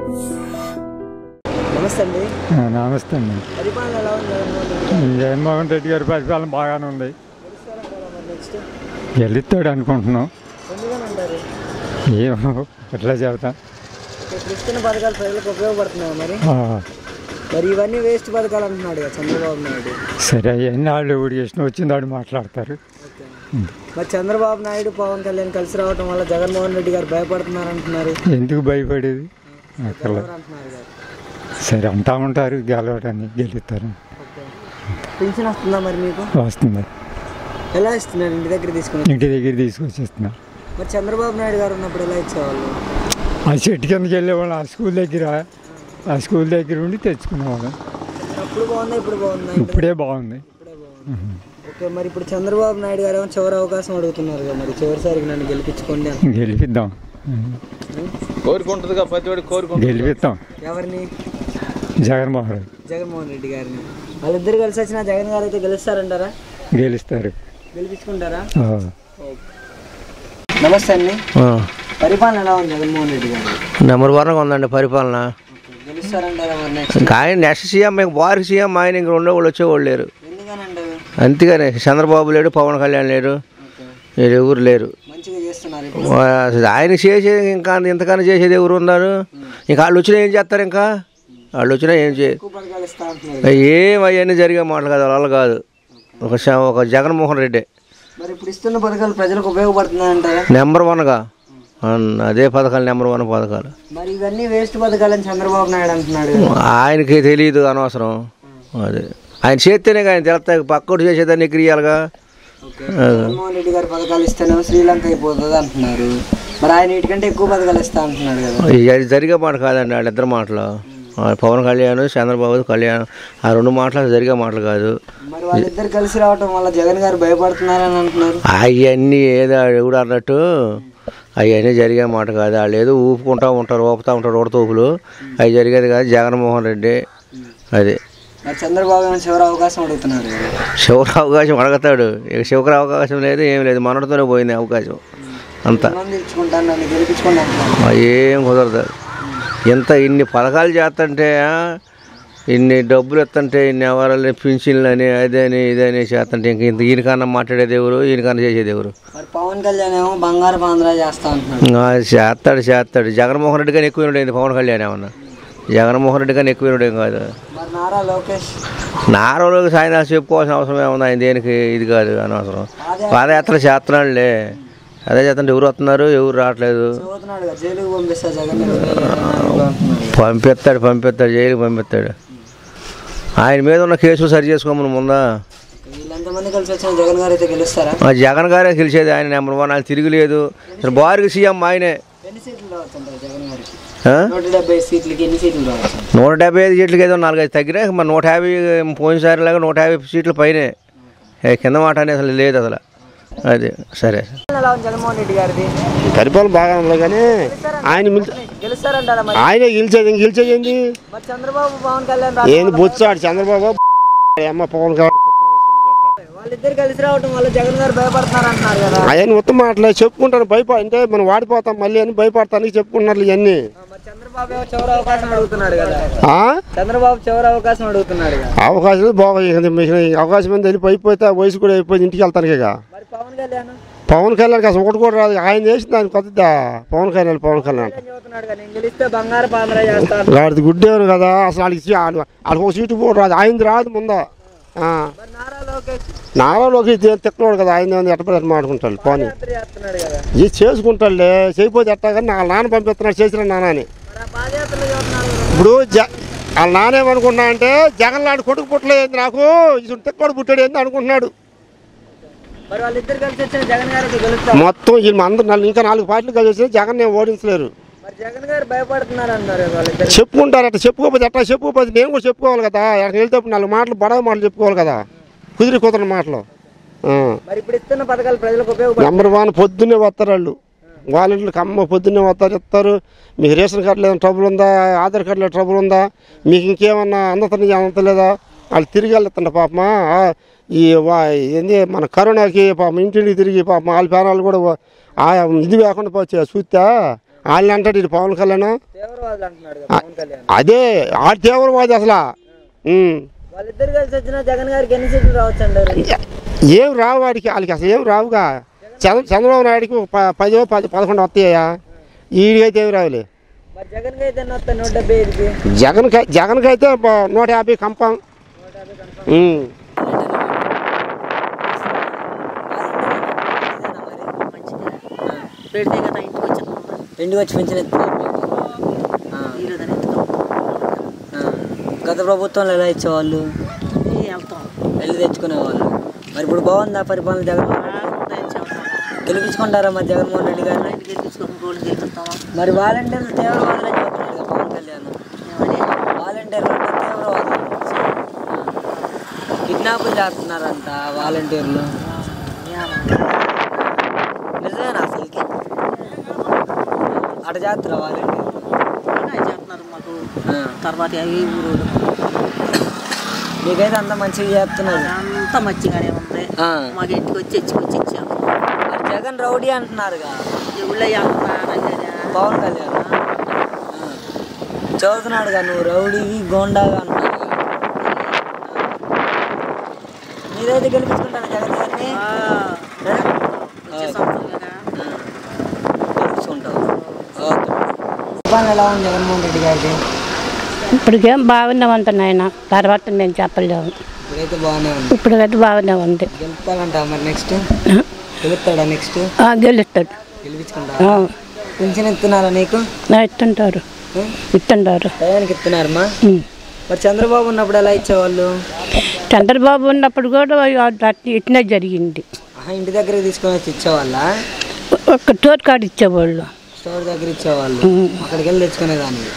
నమస్తే అండి ఆ, నమస్తే అండి పరిపాలన ఎలా ఉంది జగన్మోహన్ రెడ్డి గారు? జగన్మోహన్ రెడ్డి గారి పరిపాలన బాగానే ఉంది గెలుస్తారంటారా మరి నెక్స్ట్ గెలుస్తాడు అనుకుంటున్నాం ఎందుకని అంటారు ఏమో ఎట్లా చెబుతాం ఇప్పుడు ఇస్తున్న పథకాలు ప్రజలకు ఉపయోగపడుతున్నాయి మరి ఆ, మరి ఇవన్నీ వేస్ట్ పథకాలు అంటున్నాడు కదా చంద్రబాబు నాయుడు సరే అవన్నీ వాళ్ళు ఊడి ఇష్టం వచ్చింది వాడు మాట్లాడతారు ఓకే. మరి చంద్రబాబు నాయుడు పవన్ కళ్యాణ్ కలిసి రావడం వల్ల జగన్మోహన్ రెడ్డి గారు భయపడుతున్నారు అంటున్నారు ఎందుకు భయపడేది అక్కడ ఎవరు అంటున్నారు కదా సరే అంటా ఉంటారు గెలవడాన్ని గెలుస్తారు ఓకే పింఛన్ వస్తుందా మరి మీకు వస్తుంది ఎలా ఇస్తున్నారు ఇంటి దగ్గర తీసుకుని ఇంటి దగ్గర తీసుకొచ్చేస్తున్నారు మరి చంద్రబాబు నాయుడు గారు ఉన్నప్పుడు ఎలా ఇచ్చేవాళ్ళు ఆ చెట్టు కిందకి వెళ్ళేవాళ్ళం ఆ స్కూల్ దగ్గర ఆ స్కూల్ దగ్గర ఉండి తెచ్చుకునేవాళ్ళం అప్పుడు బాగుందా ఇప్పుడు బాగుందా ఇంటి ఇప్పుడే బాగుంది ఇప్పుడే బాగుంది ఓకే మరి ఇప్పుడు చంద్రబాబు నాయుడు గారు ఏమో చివరి అవకాశం అడుగుతున్నారు కదా మరి చివరిసారికి నన్ను గెలిపించుకోండి అని గెలిపిద్దాం కోరుకుంటుందిగా ప్రతి వాడి కోరుకుంటుంది గెలిపిద్దాం ఎవరిని జగన్మోహన్ రెడ్డి జగన్మోహన్ రెడ్డి గారిని వాళ్ళిద్దరు కలిసి వచ్చిన జగన్ గారు అయితే గెలుస్తారంటారా గెలుస్తారు గెలిపించుకుంటారా ఆ. నమస్తే అండి పరిపాలన ఎలా ఉంది జగన్మోహన్ రెడ్డి గారు నెంబర్ వన్గా ఉందండి పరిపాలన గెలుస్తారంటారా మరి నెక్స్ట్ ఇంకా ఆయన నెక్స్ట్ సీఎం మీకు వారికి సీఎం ఆయన ఇంక రెండో వాళ్ళు వచ్చేవాళ్ళు లేరు ఎందుకనండి అంతేగాని చంద్రబాబు లేడు పవన్ కళ్యాణ్ లేరు వీళ్ళు ఎవరు లేరు మంచిగా చేస్తున్నారు ఇప్పుడు వా- అసలు ఆయన చేసేది ఇంకా ఇంతకన్నా చేసేది ఎవరు ఉన్నారు ఇంకా వాళ్ళు వచ్చినా ఏం చేస్తారు ఇంకా వాళ్ళు వచ్చినా ఏం చేయ ఎక్కువ పథకాలు ఇస్తా అంటున్నారు ఏం అవన్నీ జరిగే మాటలు కాదు వాళ్ళ కాదు ఒక శ- ఒక జగన్మోహన్ రెడ్డి మరి ఇప్పుడు ఇస్తున్న పథకాలు ప్రజలకు ఉపయోగపడుతున్నాయంటారా నెంబర్ వన్గా అన్- అదే పథకాలు నెంబర్ వన్ పథకాలు మరి ఇవన్నీ వేస్ట్ పథకాలని చంద్రబాబు నాయుడు అంటున్నాడు కదా. ఆయనకి తెలియదు అనవసరం అదే ఆయన చేస్తేనే కానీ తెలుస్తాయి పక్కోటి చేసేదాన్ని క్రియాలుగా ఓకే. జగన్మోహన్ రెడ్డి గారు పథకాలు ఇస్తేనేమో శ్రీలంక అయిపోతుంది అంటున్నారు మరి ఆయన వీటికంటే ఎక్కువ పథకాలు ఇస్తా అంటున్నాడు కదా అది జరిగే మాట కాదండి వాళ్ళిద్దరు మాటలు ఆ పవన్ కళ్యాణ్ చంద్రబాబు కళ్యాణ్ ఆ రెండు మాటలు జరిగే మాటలు కాదు మరి వాళ్ళిద్దరు కలిసి రావటం వల్ల జగన్ గారు భయపడుతున్నారని అంటున్నారు అవన్నీ ఏదో ఎవడు అన్నట్టు అవన్నీ జరిగే మాట కాదు వాళ్ళు ఏదో ఊపుకుంటూ ఉంటారు ఊపుతూ ఉంటారు ఉడతూపులు అవి జరిగేది కాదు జగన్మోహన్ రెడ్డి అది మరి చంద్రబాబు ఏమో చివరి అవకాశం అడుగుతున్నారు కదా శివకు అవకాశం అడగతాడు ఇక శివకు అవకాశం లేదు ఏం లేదు మనతోనే పోయింది అవకాశం అంతా రుణం తీర్చుకుంటాను నన్ను గెలిపించుకోండి అంటున్నారు ఆ, ఏం కుదరదు ఎంత ఇన్ని పథకాలు చేస్తుంటే ఆ, ఇన్ని డబ్బులు ఎత్తంటే ఇన్ని ఎవరాలని పింఛన్లు అని అదని ఇదని చేస్తుంటే ఇంక ఇంత ఈయనకన్నా మాట్లాడేది ఎవరు ఈయనకన్నా చేసేది ఎవరు మరి పవన్ కళ్యాణ్ ఏమో బంగారు ఆంధ్ర చేస్తా అంటున్నాడు ఆ, చేస్తాడు చేస్తాడు జగన్మోహన్ రెడ్డి కానీ ఎక్కువ ఉండేది పవన్ కళ్యాణ్ ఏమన్నా జగన్మోహన్ రెడ్డి కానీ ఎక్కువ ఉండేం కాదు మరి నారా లోకేష్ నారోళ్ళకి సాయంత్రం చెప్పుకోవాల్సిన అవసరం ఏముంది ఆయన దేనికి ఇది కాదు అనవసరం పాదయాత్ర చేస్తున్నాడులే అదే చేస్తుంటే ఎవరు వస్తున్నారు ఎవరు రావట్లేదు చదువుతున్నాడు కదా జైలుకు పంపిస్తా జగన్ అంటున్నాడు పంపిస్తాడు పంపిస్తాడు జైలుకి పంపిస్తాడు ఆయన మీద ఉన్న కేసులు సరి చేసుకోమని ముందా వీళ్ళంతమంది కలిసి వచ్చిన జగన్ గారు అయితే గెలుస్తారా ఆ జగన్ గారే గెలిచేది ఆయన నెంబర్ వన్ ఆయన తిరగలేదు అసలు భారీగా సీఎం ఆయనే ఎన్ని సీట్లు రావచ్చు అంటారు జగన్ గారికి ఆ? నూట డెబ్బై సీట్లకి ఎన్ని సీట్లు రావచ్చు నూట డెబ్బై ఐదు సీట్లకి ఏదో నాలుగైదు తగ్గినా మరి నూట యాభై పోయినసారి లాగా నూట యాభై సీట్ల పైనే ఏ కింద మాట అనేది అసలు లేదు అసలు అది సరే ఎలా ఉంది జగన్మోహన్ రెడ్డి గారిది పరిపాలన బాగా ఉంది కానీ ఆయన మిల్- గెలుస్తారంటారా మరి ఆయనే గెలిచేది ఇంక గెలిచేది ఏంది మరి చంద్రబాబు పవన్ కళ్యాణ్ రావడం ఏంది బొచ్చాడు చంద్రబాబు అమ్మ పవన్ కళ్యాణ్ వాళ్ళిద్దరు కలిసి రావడం వల్ల జగన్ గారు భయపడుతున్నారు అంటున్నారు కదా ఆయన ఉత్తమ మాటలే చెప్పుకుంటాను భయపడ అంటే మనం వాడిపోతాం మళ్ళీ అని భయపడతానికి చెప్పుకుంటున్నారు ఇవన్నీ ఆ, మరి చంద్రబాబు ఏమో చివరి అవకాశం అడుగుతున్నాడు కదా ఆ? చంద్రబాబు చివరి అవకాశం అడుగుతున్నాడు కదా అవకాశం బాగా అవకాశం మీద వెళ్ళి అయిపోతే ఆ వయసు కూడా అయిపోయింది ఇంటికి వెళ్తాను ఇక మరి పవన్ కళ్యాణ్ పవన్ కళ్యాణ్ అసలు ఒకటి కూడా రాదు ఆయన చేసిన దానికి కొద్దిదా పవన్ కళ్యాణ్ పవన్ కళ్యాణ్ కళ్యాణ్ చెబుతున్నాడు కదా నేను గెలిస్తే బంగారు పాంద్ర చేస్తాను వాడిది గుడ్డేవారు కదా అసలు వాళ్ళకి సీ- వాళ్ళ- వాళ్ళకి ఒక సీటు కూడా రాదు ఆయనది రాదు ముందా ఆ. మరి నారా లోకేష్ నాలోకి తిక్కలోడు కదా ఆయన ఎట్ట ఎట్ట మాడుకుంటాడు పోనీ యాత్ర చేస్తున్నాడు కదా ఇది చేసుకుంటాడులే చేయకపోతే ఎట్టా కానీ నా నాన్న పంపిస్తున్నాడు చేసిన నాన్న అని మరి ఆ పాదయాత్రలో చెబుతున్నాడు కదా ఇప్పుడు జ వాళ్ళ నానేమనుకున్నా అంటే జగన్ లాంటి కొడుకు పుట్టలేదు నాకు ఇది తిక్కడు పుట్టాడు ఏంది అనుకుంటున్నాడు మరి వాళ్ళిద్దరు కలిసి వచ్చిన జగన్ గారు అయితే గెలుస్తారు మొత్తం వీళ్ళు అందరూ నన్ను ఇంకా నాలుగు పార్టీలు కలిసి వచ్చినా జగన్ నేను ఓడించలేరు మరి జగన్ గారు భయపడుతున్నారు అన్నారు కదా వాళ్ళిద్దరు చెప్పుకుంటారు అట్లా చెప్పుకోకపోతే ఎట్లా చెప్పుకోకపోతే నేను కూడా చెప్పుకోవాలి కదా ఎక్కడికి వెళ్తే నాలుగు మాటలు బడవ మాటలు చెప్పుకోవాలి కదా కుదిరి కుదరని మాటలు ఆ. మరి ఇప్పుడు ఇస్తున్న పథకాలు ప్రజలకు ఉపయోగపడుతుంది నెంబర్ వన్ పొద్దున్నే వస్తారు వాళ్ళు వాళ్ళ ఇంట్లోకి అమ్మ పొద్దున్నే వస్తారు ఇస్తారు మీకు రేషన్ కార్డులో ఏమైనా ట్రబుల్ ఉందా ఆధార్ కార్డులో ట్రబుల్ ఉందా మీకు ఇంకేమన్నా అందతని అందతలేదా వాళ్ళు తిరిగి వెళ్తుండ పాపమా ఆ, ఈ వా ఏంది మన కరోనాకి పాపం ఇంటింటికి తిరిగి పాపం వాళ్ళ పేరాలు కూడా వా- ఆ ఇది లేకుండా పోతే చూస్తే వాళ్ళని అంటాడు ఇది పవన్ కళ్యాణ్ తీవ్రవాదులు అంటున్నాడు కదా పవన్ కళ్యాణ్ అదే ఆ తీవ్రవాది అసలు ఉమ్. వాళ్ళిద్దరు కలిసి వచ్చినా జగన్ గారికి ఎన్ని సీట్లు రావచ్చు అంటారు ఏం రావు వాడికి వాళ్ళకి అసలు ఏం రావుగా చంద్ర చంద్రబాబు నాయుడికి ఒక ప- పదో పది పదకొండు వస్తాయా ఈడికైతే ఏం రావులే మరి జగన్ కి అయితే ఎన్ని వస్తాయి నూట డెబ్బై ఐదుకి జగన్కి జగన్కి అయితే బ- నూట యాభై కంపం ఉమ్. పెడితే కదా ఇంటికి వచ్చిన ఇంటికి వచ్చి పెంచిన ఎత్తున్నారు మీకు. ఆ, ఈరోజు ఎత్తుకో ఆ. గత ప్రభుత్వంలో ఎలా ఇచ్చేవాళ్ళు వెళ్తాం వెళ్ళి తెచ్చుకునేవాళ్ళు మరి ఇప్పుడు బాగుందా పరిపాలన జగన్ గెలిపించుకుంటారా మరి జగన్మోహన్ రెడ్డి గారు ఇంటికి గెలిపించుకొని రోజులు గెలుపుతామా మరి వాలంటీర్లు తీవ్రవాదులు అని చెప్తున్నాడు కదా పవన్ కళ్యాణ్ వాలంటీర్లు అంటే తీవ్రవాదులు కిడ్నాపులు చేస్తున్నారంట వాలంటీర్లు నిజమేనా అసలుకి అట చేస్తారా వాలంటీర్లు చెప్తున్నారు మాకు ఆ. తర్వాత అవి ఊరు మీకైతే అంత మంచిగా చేస్తున్నారు అంతా మంచిగానే ఉంది ఆ. మాకు ఇంటికి వచ్చి ఇచ్చుకొచ్చి ఇచ్చాము మరి జగన్ రౌడీ అంటున్నారుగా ఊళ్ళో పవన్ కళ్యాణ్ ఆ. చదువుతున్నాడుగా నువ్వు రౌడీవి గోండాగా అంటున్నారుగా మీరైతే గెలిపించుకుంటాను జగన్ గారిని ఆ? గెలిపించుకుంటావు ఓకే పరిపాలన ఎలా ఉంది జగన్మోహన్ రెడ్డి గారికి ఇప్పటికేం బాగానే ఉంది నాయన తర్వాత మేము చెప్పలేము ఇప్పుడైతే బాగానే ఉంది ఇప్పటికైతే బాగానే ఉంది గెలుపుతాడంట మరి నెక్స్ట్ గెలుపుతాడా నెక్స్ట్ ఆ, గెలుస్తాడు గెలిపించుకుంటా ఆ, పింఛన్ ఇస్తున్నారా నీకు నా ఇస్తుంటారు ఆ? ఇస్తుంటారు టయానికి ఇస్తున్నారమ్మా ఉమ్. మరి చంద్రబాబు ఉన్నప్పుడు ఎలా ఇచ్చేవాళ్ళు చంద్రబాబు ఉన్నప్పుడు కూడా అట్లా ఇట్నే జరిగింది ఆహా, ఇంటి దగ్గర తీసుకొని వచ్చి ఇచ్చేవాళ్ళ ఒక్క టోర్ కార్డు ఇచ్చేవాళ్ళు స్టోర్ దగ్గర ఇచ్చేవాళ్ళు ఉమ్. అక్కడికి వెళ్ళి తెచ్చుకునేదాన్ని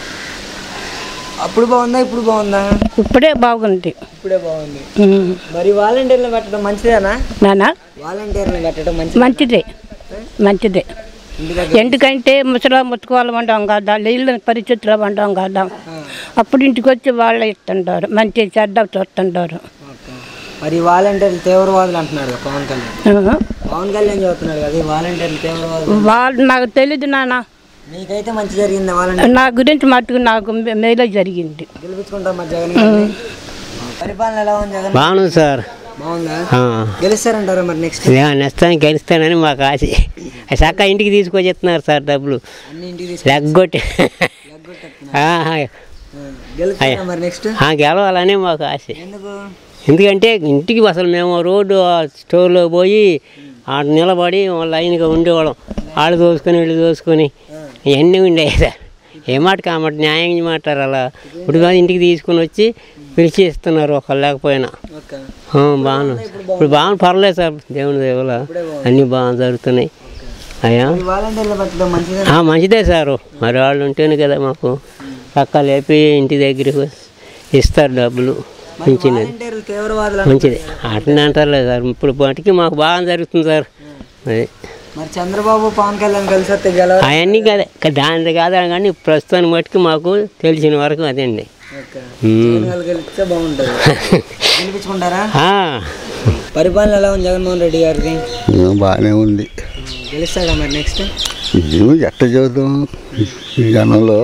అప్పుడు బాగుందా ఇప్పుడు బాగుందా ఇప్పుడే బాగుంది ఇప్పుడే బాగుంది ఉమ్. మరి వాలంటీర్లు పెట్టడం మంచిదేనా నానా వాలంటీర్లు పెట్టడం మంచిది మంచిదే మంచిదే ఇంటి దగ్గర ఎందుకంటే ముసలా ముట్టుకోవాలి అంటాం కదా నీళ్ళ పరిస్థితులు అంటాం కదా ఆ, అప్పుడు ఇంటికి వచ్చి వాళ్ళే ఇస్తుంటారు మంచి చెడ్డ చూస్తుంటారు ఓకే. మరి వాలంటీర్లు తీవ్రవాదులు అంటున్నాడు కదా పవన్ కళ్యాణ్ ఆ. పవన్ కళ్యాణ్ చెబుతున్నాడు కదా ఈ వాలంటీర్లు తీవ్రవాదులు వాళ్ళు నాకు తెలీదు నాన్న మీకైతే మంచి జరిగింది వాలంటీర్ నా గురించి మట్టుకు నాకు మే- మేలే జరిగింది గెలిపించుకుంటాం మరి జగన్ గారిని పరిపాలన ఎలా ఉంది జగన్ బాగుంది సార్ బాగుందా ఆ. గెలుస్తారంటారా మరి నెక్స్ట్ నెస్తానికి గెలుస్తానని మాకు ఆశ ఆ చక్క ఇంటికి తీసుకొచ్చేస్తున్నారు సార్ డబ్బులు అన్ని ఇంటికి తీసుకు లెగ్గొట్టి లెగ్గొట్టేస్తున్నారు. ఆ, గెలుస్తారా మరి నెక్స్ట్ ఆ, గెలవాలని మాకు ఆశ ఎందుకు ఎందుకంటే ఇంటికి అసలు మేము రోడ్డు ఆ స్టోర్లో పోయి ఆడ నిలబడి లైన్గా ఉండేవాళ్ళం వాళ్ళు దోసుకొని వీళ్ళు దోసుకొని ఇవన్నీ ఉండేవి సార్ ఏ మాట కామాట న్యాయం మాట్లాడారు అలా ఇప్పుడు కాదు ఇంటికి తీసుకొని వచ్చి పిలిచి ఇస్తున్నారు ఒకళ్ళు లేకపోయినా ఓకే ఆ, బాగున్నాం ఇప్పుడు బాగా పర్లేదు సార్ దేవుని దేవుల అన్నీ బాగా జరుగుతున్నాయి అయ్యా ఈ వాలంటీర్లు పెట్టడం మంచిదే ఆ, మంచిదే సారు మరి వాళ్ళు ఉంటేనే కదా మాకు పక్క లేపి ఇంటి దగ్గరికి ఇస్తారు డబ్బులు పింఛన్ వాలంటీర్లు తీవ్రవాదులు మంచిది అట్లనే అంటారులే సార్ ఇప్పుడు మటుకి మాకు బాగా జరుగుతుంది సార్ అది మరి చంద్రబాబు పవన్ కళ్యాణ్ కలిసి వస్తే గెలవ అవన్నీ కదా దాని కాదు కానీ ప్రస్తుతానికి మటుకు మాకు తెలిసిన వరకు అదండి ఓకే ఉమ్. జగన్ గారు గెలిస్తే బాగుంటుంది గెలిపించుకుంటారా ఆ, పరిపాలన ఎలా ఉంది జగన్మోహన్ రెడ్డి గారిది బాగానే ఉంది గెలుస్తాడా మరి నెక్స్ట్ ఏమో ఎట్ట చదువుతాం ఈ జనంలో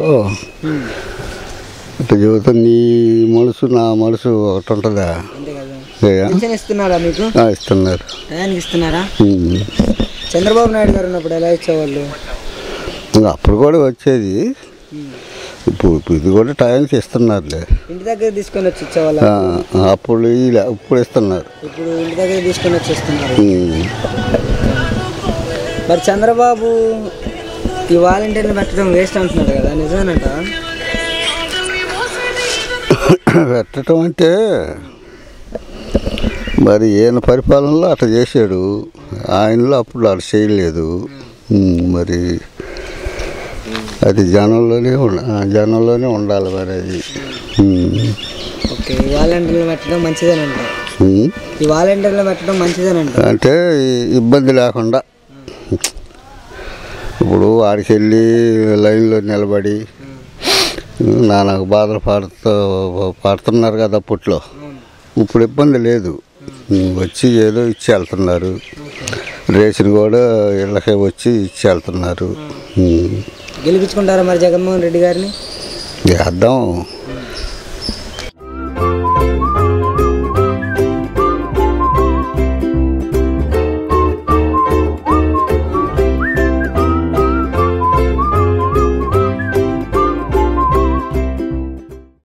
ఎట్ట చదువుతాం నీ మనసు నా మనసు ఒకటి ఉంటుందా అంతే కదా ఏయా? పింఛన్ ఇస్తున్నారా మీకు ఆ, ఇస్తున్నారు టయానికి ఇస్తున్నారా ఉమ్. చంద్రబాబు నాయుడు గారు ఉన్నప్పుడు ఎలా ఇచ్చేవాళ్ళు ఇంకా అప్పుడు కూడా వచ్చేది ఇప్పుడు ఇప్పుడు ఇది కూడా టైంకి ఇస్తున్నారులే ఇంటి దగ్గర తీసుకొని వచ్చి ఇచ్చేవాళ్ళు ఆ, అప్పుడు ఇలా ఇప్పుడు ఇస్తున్నారు ఇప్పుడు ఇంటి దగ్గర తీసుకొని వచ్చి ఇస్తున్నారు ఉమ్. మరి చంద్రబాబు ఈ వాలంటీర్లు పెట్టడం వేస్ట్ అంటున్నాడు కదా నిజమేనంట పెట్టడం అంటే మరి ఈయన పరిపాలనలో అట్లా చేశాడు ఆయనలో అప్పుడు అట్లా చేయలేదు ఉమ్, మరి అది జనంలోనే ఉండ జనంలోనే ఉండాలి మరి అది ఉమ్. ఓకే ఈ వాలంటీర్లు పెట్టడం మంచిదేనంట ఉమ్. ఈ వాలంటీర్లు పెట్టడం మంచిదేనంట అంటే ఈ- ఇబ్బంది లేకుండా ఇప్పుడు వాడికి వెళ్ళి లైన్లో నిలబడి నాన్నకు బాధలు పడుతూ పడుతున్నారు కదా అప్పట్లో ఇప్పుడు ఇబ్బంది లేదు వచ్చి ఏదో ఇచ్చి వెళ్తున్నారు రేషన్ కూడా ఇళ్ళకే వచ్చి ఇచ్చి వెళ్తున్నారు ఉమ్. గెలిపించుకుంటారా మరి జగన్మోహన్ రెడ్డి గారిని చేద్దాం